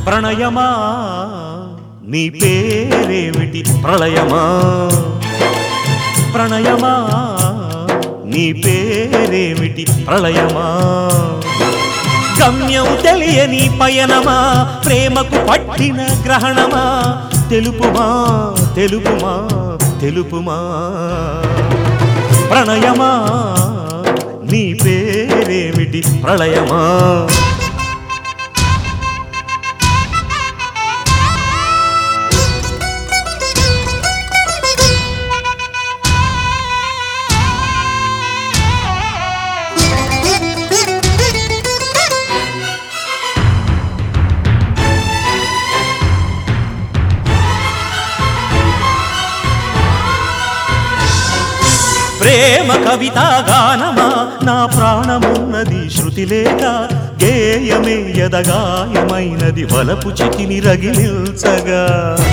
ప్రణయమా నీ పేరేమిటి ప్రళయమా ప్రణయమా నీ పేరేమిటి ప్రళయమా గమ్యం తెలియని పయనమా ప్రేమకు పట్టిన గ్రహణమా తెలుపుమా తెలుపుమా తెలుపుమా ప్రణయమా నీ పేరేమిటి ప్రళయమా ప్రేమ కవిత గానమా నా ప్రాణమున్నది శృతి లేక గేయమే ఎదగాయమైనది వలపు చితిని రగిలిల్చగా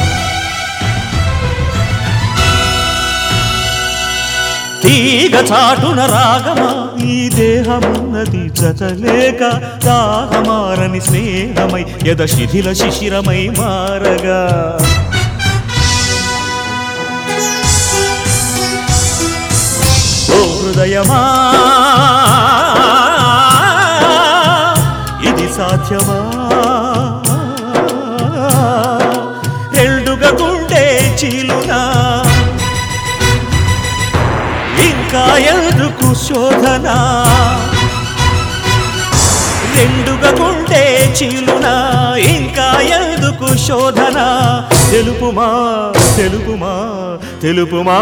తీగ చాటున రాగమా ఈ దేహమున్నది జతలేక దాహమారని స్నేహమై ఎద శిథిల శిశిరమై మారగా ఓ హృదయమా ఇది సాధ్యమా రెండుగా గుండె చీలునా ఇంకా ఎందుకు శోధన రెండుగా గుండె చీలునా ఇంకా ఎందుకు శోధన తెలుపుమా తెలుపుమా తెలుపుమా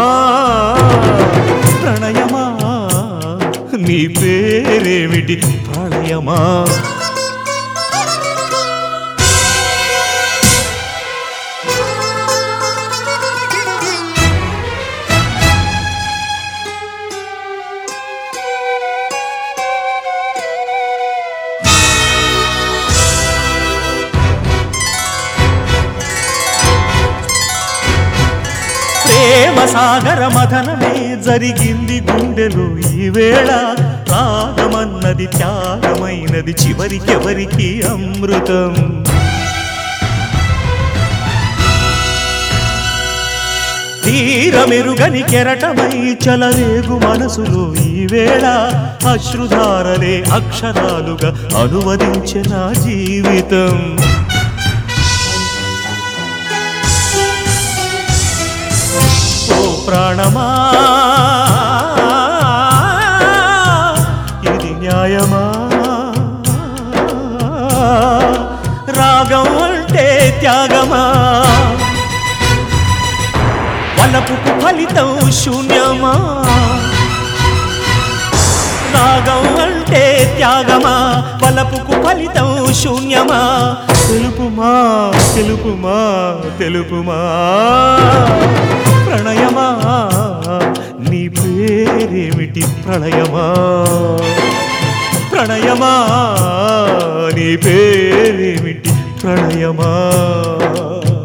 ప్రణయమా నీ పేరేమిటి ప్రళయమా ప్రేమ సాగర మథనమే జరిగింది గుండెలో ఈ వేళ రాగమన్నది త్యాగమైనది చివరికెవరికి అమృతం తీరమెరుగని కెరటమై చలరేగు మనసులో ఈ వేళ అశ్రుధారలే అక్షరాలుగా అనువదించే నా జీవితం ఓ ప్రాణమా ఇది న్యాయమా రాగం అంటే త్యాగమా వలపుకు ఫలితం శూన్యమా రాగం అంటే త్యాగమా వలపుకు ఫలితం శూన్యమా తెలుపుమా తెలుపుమా తెలుపుమా ప్రణయమా నీ పేరేమిటి ప్రళయమా ప్రణయమా నీ పేరేమిటి ప్రణయమా